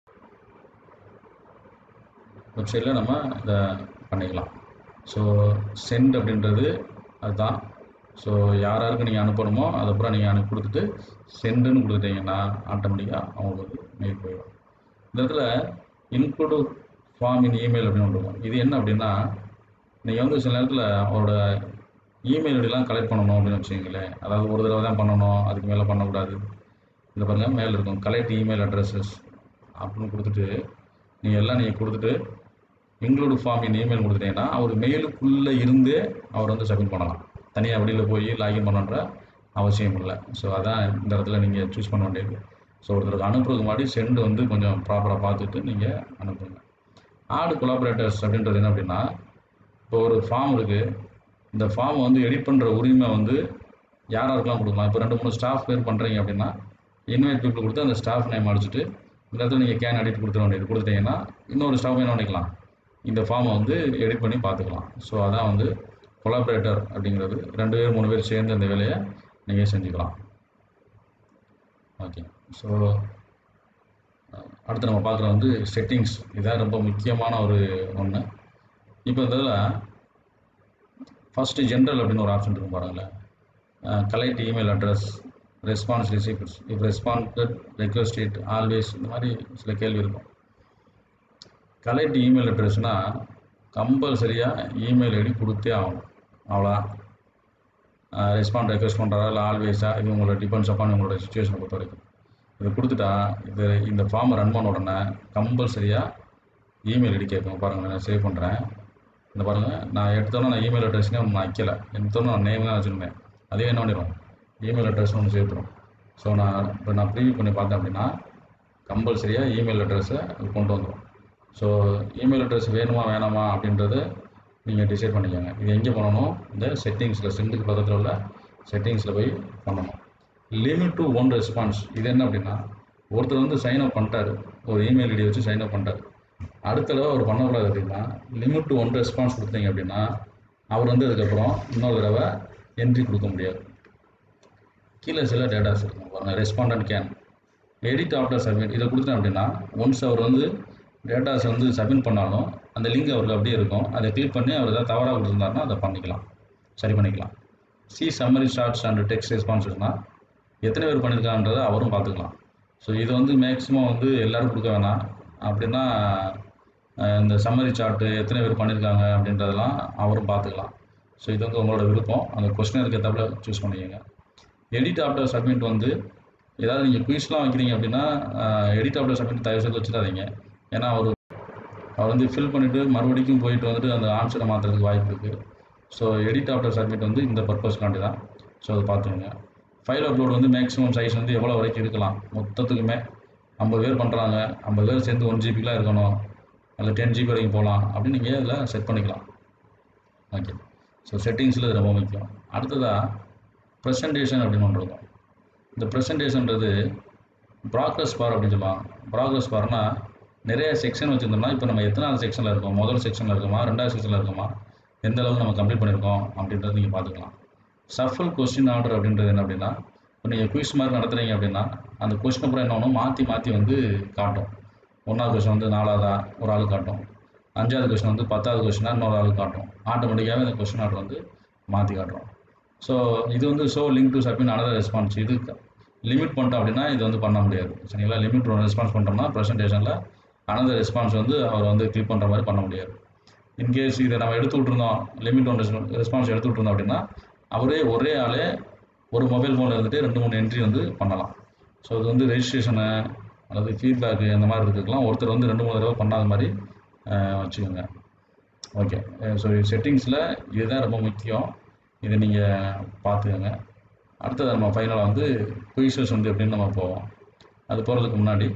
வெப்சைட்டில் நம்ம இதை பண்ணிக்கலாம் ஸோ சென்ட் அப்படின்றது அதுதான் ஸோ யார் யாருக்கு நீங்கள் அனுப்பணுமோ அதை பூரா நீங்கள் அனுப்பி கொடுத்துட்டு சென்டுன்னு கொடுத்துட்டீங்கன்னா ஆட்டோமேட்டிக்காக அவங்களுக்கு வந்து மெயில் போயிடும் இந்த இடத்துல இன்க்ளூடு ஃபார்ம் இன் இமெயில் அப்படின்னு ஒன்று இருக்கும் இது என்ன அப்படின்னா நீங்கள் வந்து சில நேரத்தில் அவரோட இமெயில் ஐடிலாம் கலெக்ட் பண்ணணும் அப்படின்னு வச்சுக்கீங்களேன் அதாவது ஒரு தடவை தான் பண்ணணும் அதுக்கு மேலே பண்ணக்கூடாது இந்த பாருங்கள் மேலே இருக்கும் கலெக்ட் இமெயில் அட்ரஸஸ் அப்படின்னு கொடுத்துட்டு நீங்கள் எல்லாம் நீங்கள் கொடுத்துட்டு இன்க்ளூடு ஃபார்ம் இன் இமெயில் கொடுத்துட்டீங்கன்னா அவர் மெயிலுக்குள்ளே இருந்தே அவர் வந்து சப்மிட் பண்ணலாம் தனியாக வெளியில் போய் லாகின் பண்ணன்ற அவசியம் இல்லை ஸோ அதான் இந்த இடத்துல நீங்கள் சூஸ் பண்ண வேண்டியது ஸோ ஒருத்தருக்கு அனுப்புறதுக்கு முன்னாடி சென்டு வந்து கொஞ்சம் ப்ராப்பராக பார்த்துட்டு நீங்கள் அனுப்புங்க ஆடு கொலாபரேட்டர்ஸ் அப்படின்றது என்ன அப்படின்னா இப்போ ஒரு ஃபார்ம் இருக்குது இந்த ஃபார்மை வந்து எடிட் பண்ணுற உரிமை வந்து யார் யாருக்கெல்லாம் கொடுக்கலாம் இப்போ ரெண்டு மூணு ஸ்டாஃப் பேர் பண்ணுறீங்க அப்படின்னா இன்வைட் பீப்புள் கொடுத்து அந்த ஸ்டாஃப் நேம் அடிச்சுட்டு இந்த இடத்துல நீங்கள் கேன் எடிட் கொடுத்துட வேண்டியது கொடுத்துட்டீங்கன்னா இன்னொரு ஸ்டாஃப் என்ன பண்ணிக்கலாம் இந்த ஃபார்மை வந்து எடிட் பண்ணி பார்த்துக்கலாம் ஸோ அதான் வந்து கொலாபரேட்டர் அப்படிங்கிறது ரெண்டு பேர் மூணு பேர் சேர்ந்து அந்த வேலையை நீங்கள் செஞ்சுக்கலாம் ஓகே ஸோ அடுத்து நம்ம பார்க்குற வந்து செட்டிங்ஸ் இதான் ரொம்ப முக்கியமான ஒரு ஒன்று இப்போ இதில் ஃபஸ்ட்டு ஜென்ரல் அப்படின்னு ஒரு ஆப்ஷன் இருக்கும் பாருங்களேன் collect email address response receipts இப்போ ரெஸ்பான்ஸ் ரெக்வஸ்ட் இட் ஆல்வேஸ் இந்த மாதிரி சில கேள்வி இருக்கும் கலெக்ட் இமெயில் அட்ரஸ்னால் கம்பல்சரியாக இமெயில் ஐடி கொடுத்தே ஆகணும் அவ்வளோதான் ரெஸ்பாண்ட் ரெக்வஸ்ட் பண்ணுறாரா இல்லை ஆல்வேஸாக இது உங்களோட டிபெண்ட்ஸ் அப்பான் உங்களோட சுச்சுவேஷனை பொறுத்த வரைக்கும் இதை கொடுத்துட்டா இது இந்த ஃபார்மை ரன் பண்ண உடனே கம்பல்சரியாக இமெயில் ஐடி கேட்கும் பாருங்கள் நான் சேவ் பண்ணுறேன் இந்த பாருங்கள் நான் எடுத்தோன்னே நான் இமெயில் அட்ரஸ்னே ஒன்று நான் வைக்கல எடுத்தோன்னே நான் நேம் தான் வச்சுருந்தேன் அதே என்ன பண்ணிடும் இமெயில் அட்ரஸ் ஒன்று சேர்த்துரும் ஸோ நான் இப்போ நான் ப்ரீவியூ பண்ணி பார்த்தேன் அப்படின்னா கம்பல்சரியாக இமெயில் அட்ரஸை கொண்டு வந்துடும் ஸோ இமெயில் அட்ரஸ் வேணுமா வேணாமா அப்படின்றத நீங்கள் டிசைட் பண்ணிக்கோங்க இது எங்கே பண்ணணும் இந்த செட்டிங்ஸில் சென்டுக்கு பக்கத்தில் உள்ள செட்டிங்ஸில் போய் பண்ணணும் லிமிட் டு ஒன் ரெஸ்பான்ஸ் இது என்ன அப்படின்னா ஒருத்தர் வந்து சைன் அப் பண்ணிட்டாரு ஒரு இமெயில் ஐடி வச்சு சைன் அப் பண்ணிட்டாரு அடுத்த தடவை அவர் பண்ணக்கூடாது அப்படின்னா லிமிட் டு ஒன் ரெஸ்பான்ஸ் கொடுத்தீங்க அப்படின்னா அவர் வந்து அதுக்கப்புறம் இன்னொரு தடவை என்ட்ரி கொடுக்க முடியாது கீழே சில டேட்டாஸ் இருக்கும் பாருங்க respondent can edit after submit இதை கொடுத்தேன் அப்படின்னா ஒன்ஸ் அவர் வந்து டேட்டாஸ் வந்து சப்மிட் பண்ணாலும் அந்த லிங்க் அவருக்கு அப்படியே இருக்கும் அதை கிளிக் பண்ணி அவர் ஏதாவது தவறாக கொடுத்துருந்தாருன்னா அதை பண்ணிக்கலாம் சரி பண்ணிக்கலாம் see summary charts and text ரெஸ்பான்சஸ்னால் எத்தனை பேர் பண்ணியிருக்கான்றதை அவரும் பார்த்துக்கலாம் ஸோ இது வந்து மேக்ஸிமம் வந்து எல்லோரும் கொடுக்க வேணாம் அப்படின்னா அஹ், இந்த சம்மரி சார்ட்டு எத்தனை பேர் பண்ணியிருக்காங்க அப்படின்றதெல்லாம் அவரும் பார்த்துக்கலாம் ஸோ இது வந்து உங்களோட விருப்பம் அந்த கொஸ்டினருக்கு ஏற்றாப்புல சூஸ் பண்ணிக்கோங்க எடிட் ஆஃப்டர் சப்மிட் வந்து ஏதாவது நீங்கள் குயிஸ்லாம் வைக்கிறீங்க அப்படின்னா எடிட் ஆஃப்டர் சப்மிட் தயவு செய்து வச்சுடாதீங்க ஏன்னா அவர் அவர் வந்து ஃபில் பண்ணிவிட்டு மறுபடிக்கும் போயிட்டு வந்துட்டு அந்த ஆன்சரை மாற்றுறதுக்கு வாய்ப்பு இருக்குது ஸோ எடிட் ஆஃப்டர் சப்மிட் வந்து இந்த பர்பஸ்க்காண்டி தான் ஸோ அதை பார்த்துக்கோங்க ஃபைல் அப்லோட் வந்து மேக்ஸிமம் சைஸ் வந்து எவ்வளோ வரைக்கும் இருக்கலாம் மொத்தத்துக்குமே ஐம்பது பேர் பண்ணுறாங்க ஐம்பது பேர் சேர்ந்து ஒன் ஜிபிலாம் இருக்கணும் அல்லது டென் ஜிபி வரைக்கும் போகலாம் அப்படின்னு நீங்கள் இதில் செட் பண்ணிக்கலாம் ஓகே ஸோ செட்டிங்ஸில் இது ரொம்ப முக்கியம் அடுத்ததாக ப்ரெசன்டேஷன் அப்படின்னு ஒன்று இருக்கும் இந்த ப்ரெசன்டேஷன்றது ப்ராக்ரஸ் பார் அப்படின்னு சொல்லுவாங்க ப்ராக்ரஸ் பார்னா நிறைய செக்ஷன் வச்சுருந்தோம்னா இப்போ நம்ம எத்தனாவது செக்ஷனில் இருக்கோம் முதல் செக்ஷனில் இருக்கோமா ரெண்டாவது செக்ஷனில் இருக்கோமா எந்த அளவுக்கு நம்ம கம்ப்ளீட் பண்ணியிருக்கோம் அப்படின்றத நீங்கள் பார்த்துக்கலாம் சஃபல் கொஸ்டின் ஆர்டர் அப்படின்றது என்ன அப்படின்னா இப்போ நீங்கள் குயிஸ் மாதிரி நடத்துகிறீங்க அப்படின்னா அந்த கொஸ்டின் அப்புறம் என்ன ஒன்று மாற்றி மாற்றி வந்து காட்டும் ஒன்றாவது கொஸ்டின் வந்து நாலாவதா ஒரு ஆள் காட்டும் அஞ்சாவது கொஸ்டின் வந்து பத்தாவது கொஸ்டினாக இன்னொரு ஆள் காட்டும் ஆட்டோமேட்டிக்காகவே இந்த கொஸ்டின் ஆர்டர் வந்து மாற்றி காட்டுறோம் ஸோ இது வந்து show link to submit another response இது லிமிட் பண்ணிட்டோம் அப்படின்னா இது வந்து பண்ண முடியாது சரிங்களா லிமிட் ரெஸ்பான்ஸ் பண்ணிட்டோம்னா ப்ரெசன்டேஷனில் அனதர் ரெஸ்பான்ஸ் வந்து அவர் வந்து கிளிக் பண்ணுற மாதிரி பண்ண முடியாது இன்கேஸ் இதை நம்ம எடுத்து விட்ருந்தோம் லிமிட் ஒன் ரெஸ்பான்ஸ் எடுத்து விட்ருந்தோம் அப்படின்னா அவரே ஒரே ஆளே ஒரு மொபைல் ஃபோனில் இருந்துட்டு ரெண்டு மூணு என்ட்ரி வந்து பண்ணலாம் ஸோ இது வந்து ரெஜிஸ்ட்ரேஷனு அல்லது ஃபீட்பேக்கு இந்த மாதிரி இருக்கிறதுக்கெலாம் ஒருத்தர் வந்து ரெண்டு மூணு தடவை பண்ணாத மாதிரி அஹ், வச்சுக்கோங்க ஓகே ஸோ செட்டிங்ஸில் இதுதான் ரொம்ப முக்கியம் இதை நீங்கள் பார்த்துக்கோங்க அடுத்தது நம்ம ஃபைனலாக வந்து குயிசஸ் வந்து எப்படின்னு நம்ம போவோம் அது போகிறதுக்கு முன்னாடி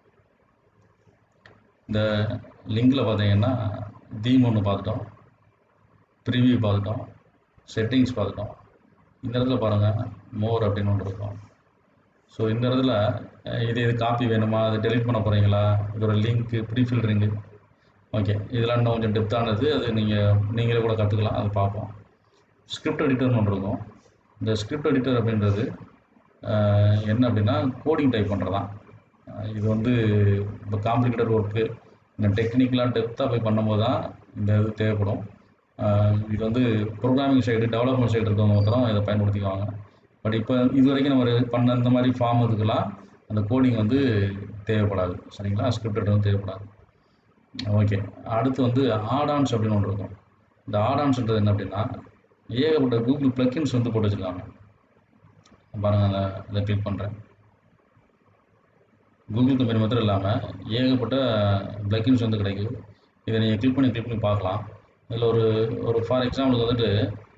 இந்த லிங்கில் பார்த்தீங்கன்னா தீம் ஒன்று பார்த்துட்டோம் ப்ரிவியூ பார்த்துட்டோம் செட்டிங்ஸ் பார்த்துட்டோம் இந்த இடத்துல பாருங்கள் மோர் அப்படின்னு ஒன்று இருக்கும் ஸோ இந்த இடத்துல அஹ், இது இது காப்பி வேணுமா அதை டெலிட் பண்ண போகிறீங்களா இதோட லிங்க்கு ப்ரீ ஃபில்டரிங்கு ஓகே இதெல்லாம் இன்னும் கொஞ்சம் டெப்த்தானது அது நீங்கள் நீங்களே கூட கற்றுக்கலாம் அது பார்ப்போம் ஸ்கிரிப்ட் எடிட்டர்னு ஒன்று இருக்கும் இந்த ஸ்கிரிப்ட் எடிட்டர் அப்படின்றது அஹ், என்ன அப்படின்னா கோடிங் டைப் பண்ணுறதான் இது வந்து இப்போ காம்ப்ளிகேட்டட் ஒர்க்கு இந்த டெக்னிக்கலாக டெப்த்தாக போய் பண்ணும்போது தான் இந்த இது தேவைப்படும் அஹ், இது வந்து ப்ரோக்ராமிங் சைடு டெவலப்மெண்ட் சைடு இருக்கவங்க மாத்திரம் இதை பயன்படுத்திக்குவாங்க பட் இப்போ இது வரைக்கும் நம்ம re- பண்ண இந்த மாதிரி ஃபார்ம் இதுக்கெல்லாம் அந்த கோடிங் வந்து தேவைப்படாது சரிங்களா ஸ்கிரிப்ட் வந்து தேவைப்படாது ஓகே அடுத்து வந்து ஆடான்ஸ் அப்படின்னு ஒன்று இருக்கும் இந்த ஆடான்ஸ்ன்றது என்ன அப்படின்னா ஏகப்பட்ட கூகுள் ப்ளக்கின்ஸ் வந்து போட்டு வச்சுருக்காங்க பாருங்கள் அதை அதை கிளிக் பண்ணுறேன் கூகுள் கம்பெனி மாத்திரம் இல்லாமல் ஏகப்பட்ட ப்ளக்கின்ஸ் வந்து கிடைக்குது இதை நீங்கள் கிளிக் பண்ணி கிளிக் பண்ணி பார்க்கலாம் இதில் ஒரு ஒரு ஃபார் எக்ஸாம்பிளுக்கு வந்துட்டு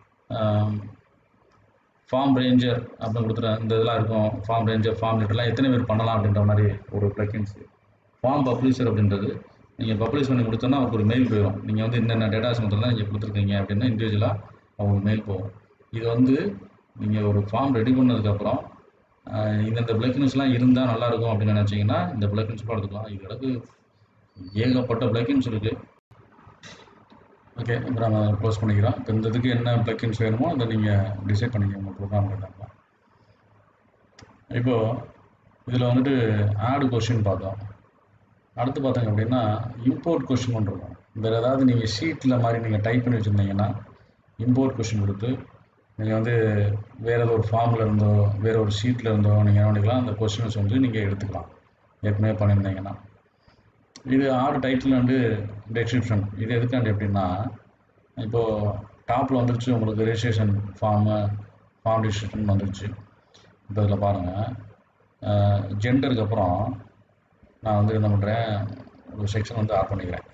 ஃபார்ம் ரேஞ்சர் அப்படின்னு கொடுத்துட்டு இந்த இதெல்லாம் இருக்கும் ஃபார்ம் ரேஞ்சர் ஃபார்ம் லெட்டர்லாம் எத்தனை பேர் பண்ணலாம் அப்படின்ற மாதிரி ஒரு ப்ளக்கின்ஸ் ஃபார்ம் பப்ளிஷர் அப்படின்றது நீங்கள் பப்ளிஷ் பண்ணி கொடுத்தோன்னா அவருக்கு ஒரு மெயில் போயிடும் நீங்கள் வந்து என்னென்ன டேட்டாஸ் மட்டும் தான் நீங்கள் கொடுத்துருக்கீங்க அப்படின்னு இண்டிவிஜுவலாக அவங்களுக்கு மெயில் போகும் இது வந்து நீங்கள் ஒரு ஃபார்ம் ரெடி பண்ணதுக்கப்புறம் ஆஹ் இந்தந்த பிளக்கின்ஸ்லாம் இருந்தால் நல்லாயிருக்கும் அப்படின்னு நினச்சிங்கன்னா இந்த பிளக்கின்ஸ் கூட எடுத்துக்கலாம் இது எனக்கு ஏகப்பட்ட பிளக்கின்ஸ் இருக்குது ஓகே இப்போ நம்ம க்ளோஸ் பண்ணிக்கிறோம் இப்போ இந்த இதுக்கு என்ன பிளக்கின்ஸ் வேணுமோ அதை நீங்கள் டிசைட் பண்ணிக்கோங்க உங்கள் ப்ரோக்ராம் கேட்டாங்க இப்போது இதில் வந்துட்டு ஆடு கொஷின் பார்த்தோம் அடுத்து பார்த்தீங்க அப்படின்னா இம்போர்ட் கொஷின் ஒன்று இருக்கும் வேறு ஏதாவது நீங்கள் ஷீட்டில் மாதிரி நீங்கள் டைப் பண்ணி வச்சுருந்தீங்கன்னா இம்போர்ட் கொஷின் கொடுத்து நீங்கள் வந்து வேறு ஏதோ ஒரு ஃபார்மில் இருந்தோ வேறு ஒரு ஷீட்டில் இருந்தோ நீங்கள் என்ன பண்ணிக்கலாம் அந்த கொஷின்ஸ் வந்து நீங்கள் எடுத்துக்கலாம் ஏற்கனவே பண்ணியிருந்தீங்கன்னா இது ஆறு டைட்டில் வந்து டெஸ்கிரிப்ஷன் இது எதுக்காண்டி அப்படின்னா இப்போது டாப்பில் வந்துருச்சு உங்களுக்கு ரெஜிஸ்ட்ரேஷன் ஃபார்மு ஃபார்ம் ரெஜிஸ்ட்ரேஷன் வந்துருச்சு இப்போ இதில் பாருங்கள் ஜெண்டருக்கு அப்புறம் நான் வந்து என்ன பண்ணுறேன் ஒரு செக்ஷன் வந்து ஆட் பண்ணிக்கிறேன்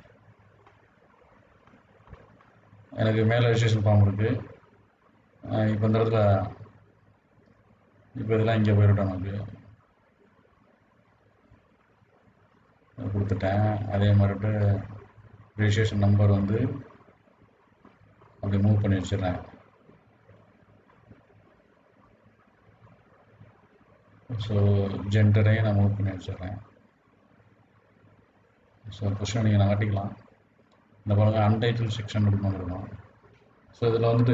எனக்கு மேலே ரெஜிஸ்ட்ரேஷன் ஃபார்ம் இருக்குது இப்போ இந்த இடத்துல இப்போ இதெல்லாம் இங்கே போயிடட்டும் நமக்கு கொடுத்துட்டேன் அதே மாதிரிட்டு ரிஜிஸ்ட்ரேஷன் நம்பர் வந்து அப்படி மூவ் பண்ணி வச்சிடுறேன் ஸோ ஜெண்டரையும் நான் மூவ் பண்ணி வச்சிடுறேன் ஸோ கொஸ்டின் நீங்கள் நகட்டிக்கலாம் இந்த பாருங்கள் அன்டைட்டில் செக்ஷன் அப்படின்னு வந்துருக்கோம் ஸோ இதில் வந்துட்டு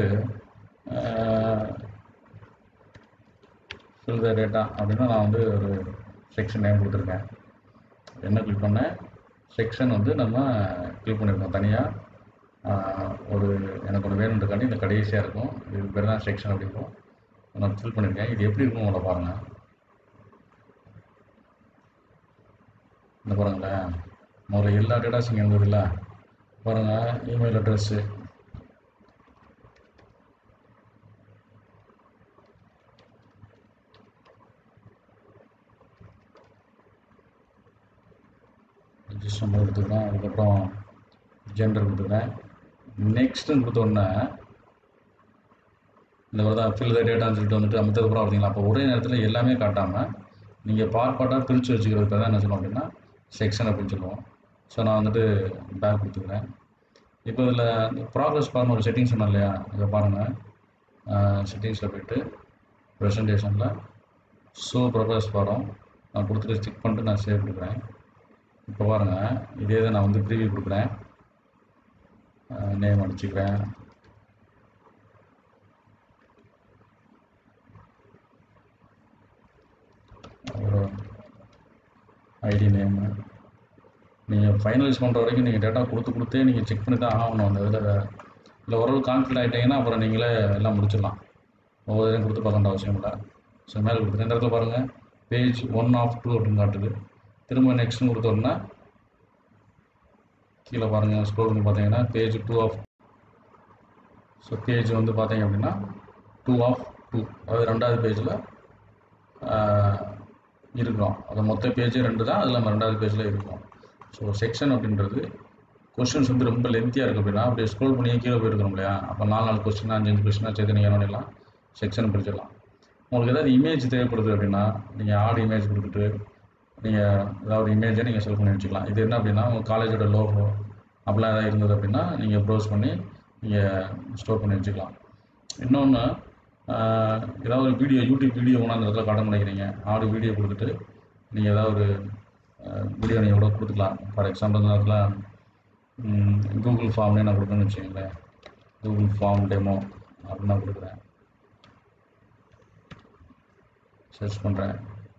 ஃபில் த டேட்டா அப்படின்னா நான் வந்து ஒரு செக்ஷன் நேம் கொடுத்துருக்கேன் என்ன கிளிக் பண்ணேன் செக்ஷன் வந்து நம்ம கிளிக் பண்ணியிருக்கோம் தனியாக ஒரு எனக்கு ஒன்று வேணுன்றக்காண்டி இந்த கடைசியாக இருக்கும் இது பேர் தான் செக்ஷன் அப்படிங்கும் நான் ஃபில் பண்ணியிருக்கேன் இது எப்படி இருக்கும் உங்களை பாருங்கள் இந்த பாருங்களேன் முதல்ல எல்லா டேட்டாஸும் இங்கே இருந்ததில்ல பாருங்கள் இமெயில் அட்ரஸ்ஸு ரிஜிஸ்டர் நம்பர் எடுத்துக்கிறேன் அதுக்கப்புறம் ஜெண்டர் கொடுத்துக்கிறேன் நெக்ஸ்ட்டுன்னு கொடுத்த உடனே இந்த மாதிரி தான் ஃபில் த டேட்டான்னு சொல்லிட்டு வந்துட்டு அமைத்ததுக்கப்புறம் பார்த்தீங்களா அப்போ ஒரே நேரத்தில் எல்லாமே காட்டாமல் நீங்கள் பார்ட் பார்ட்டாக பிரித்து வச்சுக்கிறதுக்கு தான் என்ன சொல்லுவோம் அப்படின்னா செக்ஷன் அப்படின்னு சொல்லுவோம் ஸோ நான் வந்துட்டு பேக் கொடுத்துக்கிறேன் இப்போ இதில் ப்ராக்ரஸ் பார்னு ஒரு செட்டிங் சொன்னேன் இல்லையா இதை பாருங்கள் செட்டிங்ஸில் போயிட்டு ப்ரெசன்டேஷனில் ஸோ ப்ராக்ரஸ் பாரம் நான் கொடுத்துட்டு செக் பண்ணிட்டு நான் சேவ் கொடுக்குறேன் இப்போ பாருங்கள் இதே தான் நான் வந்து ப்ரீவியூ கொடுக்குறேன் நேம் அடிச்சுக்கிறேன் ஒரு ஐடி நேமு நீங்கள் ஃபைனலைஸ் பண்ணுற வரைக்கும் நீங்கள் டேட்டா கொடுத்து கொடுத்தே நீங்கள் செக் பண்ணி தான் ஆகணும் அந்த இதில் இல்லை ஓரளவு கான்ஃபிடன்ட் ஆகிட்டீங்கன்னா அப்புறம் நீங்களே எல்லாம் முடிச்சிடலாம் ஒவ்வொரு இதையும் கொடுத்து பார்க்க வேண்டிய அவசியம் இல்லை ஸோ மேலே கொடுத்துட்டு இந்த இடத்துல பாருங்கள் பேஜ் ஒன் ஆஃப் டூ அப்படின்னு காட்டுது திரும்ப நெக்ஸ்ட்னு கொடுத்தோம்னா கீழே பாருங்கள் ஸ்க்ரோல் பண்ணி பார்த்தீங்கன்னா page two of so page வந்து பார்த்தீங்க அப்படின்னா டூ ஆஃப் டூ அதாவது ரெண்டாவது பேஜில் இருக்கும் அது மொத்த பேஜே ரெண்டு தான் அதில் நம்ம ரெண்டாவது பேஜில் இருக்கும் ஸோ செக்ஷன் அப்படின்றது கொஸ்டின்ஸ் வந்து ரொம்ப லென்த்தியாக இருக்குது அப்படின்னா அப்படியே ஸ்க்ரோல் பண்ணி கீழே போயிருக்கணும் இல்லையா அப்போ நாலு நாலு கொஸ்டின் அஞ்சு அஞ்சு கொஸ்டினாக சேர்த்து நீங்கள் என்ன பண்ணிடலாம் செக்ஷன் பிரிச்சிடலாம் உங்களுக்கு ஏதாவது இமேஜ் தேவைப்படுது அப்படின்னா நீங்கள் ஆட் இமேஜ் கொடுத்துட்டு நீங்கள் ஏதாவது இமேஜை நீங்கள் செலக்ட் பண்ணி வச்சுக்கலாம் இது என்ன அப்படின்னா உங்கள் காலேஜோட லோகோ அப்படிலாம் ஏதாவது இருந்தது அப்படின்னா நீங்கள் ப்ரௌஸ் பண்ணி நீங்கள் ஸ்டோர் பண்ணி வச்சுக்கலாம் இன்னொன்று ஏதாவது ஒரு வீடியோ யூடியூப் வீடியோ கொண்டாந்து இடத்துல காட்ட நினைக்கிறீங்க ஆடியோ வீடியோ கொடுத்துட்டு நீங்கள் ஏதாவது ஒரு வீடியோ நீங்கள் கூட கொடுத்துக்கலாம் ஃபார் எக்ஸாம்பிள் இந்த இடத்துல கூகுள் ஃபார்ம்லேயே நான் கொடுக்கணும்னு வச்சுக்கோங்களேன் கூகுள் ஃபார்ம் டெமோ அப்படின்னு நான் கொடுக்குறேன் சர்ச் பண்ணுறேன்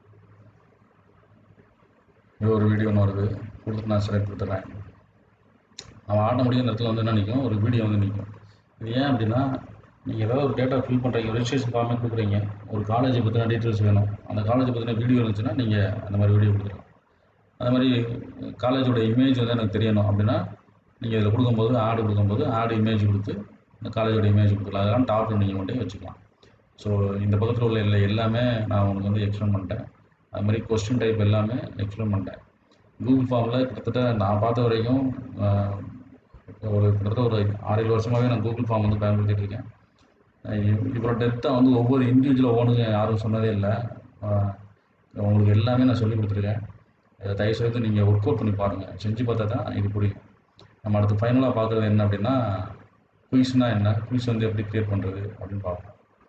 இது ஒரு வீடியோ ஒன்று வருது கொடுத்துட்டு நான் செலக்ட் கொடுத்துட்றேன் அவன் ஆட்ட முடியாத இடத்துல வந்து என்ன நிற்கும் ஒரு வீடியோ வந்து நிற்கும் இது ஏன் அப்படின்னா நீங்கள் ஏதாவது ஒரு டேட்டா ஃபில் பண்ணுறீங்க ரெஜிஸ்ட்ரேஷன் ஃபார்மே கொடுக்குறீங்க ஒரு காலேஜை பற்றின டீட்டெயில்ஸ் வேணும் அந்த காலேஜை பற்றின வீடியோ இருந்துச்சுன்னா நீங்கள் அந்த மாதிரி வீடியோ கொடுத்துக்கலாம் அந்த மாதிரி காலேஜோட இமேஜ் வந்து எனக்கு தெரியணும் அப்படின்னா நீங்கள் இதில் கொடுக்கும்போது ஆடு கொடுக்கும்போது ஆடு இமேஜ் கொடுத்து இந்த காலேஜோட இமேஜ் கொடுத்துக்கலாம் அதெல்லாம் டாப்பில் நீங்கள் கொண்டு வச்சுக்கலாம் ஸோ இந்த பக்கத்தில் உள்ள இல்லை எல்லாமே நான் உங்களுக்கு வந்து எக்ஸ்பிளைன் பண்ணிட்டேன் அது மாதிரி கொஸ்டின் டைப் எல்லாமே எக்ஸ்பிளைன் பண்ணிட்டேன் கூகுள் ஃபார்மில் கிட்டத்தட்ட நான் பார்த்த வரைக்கும் ஒரு கிட்டத்தட்ட ஒரு ஆறு ஏழு வருஷமாகவே நான் கூகுள் ஃபார்ம் வந்து பயன்படுத்திட்டு இருக்கேன் இவ்வளோ டெப்த்தாக வந்து ஒவ்வொரு இண்டிவிஜுவல் ஓனுங்க யாரும் சொன்னதே இல்லை உங்களுக்கு எல்லாமே நான் சொல்லி கொடுத்துருக்கேன் இதை தயவுசெய்து நீங்கள் ஒர்க் அவுட் பண்ணி பாருங்கள் செஞ்சு பார்த்தா தான் இது புரியும் நம்ம அடுத்து ஃபைனலாக பார்க்குறது என்ன அப்படின்னா குயிஸ்னால் என்ன குயிஸ் வந்து எப்படி க்ரியேட் பண்ணுறது அப்படின்னு பார்ப்போம்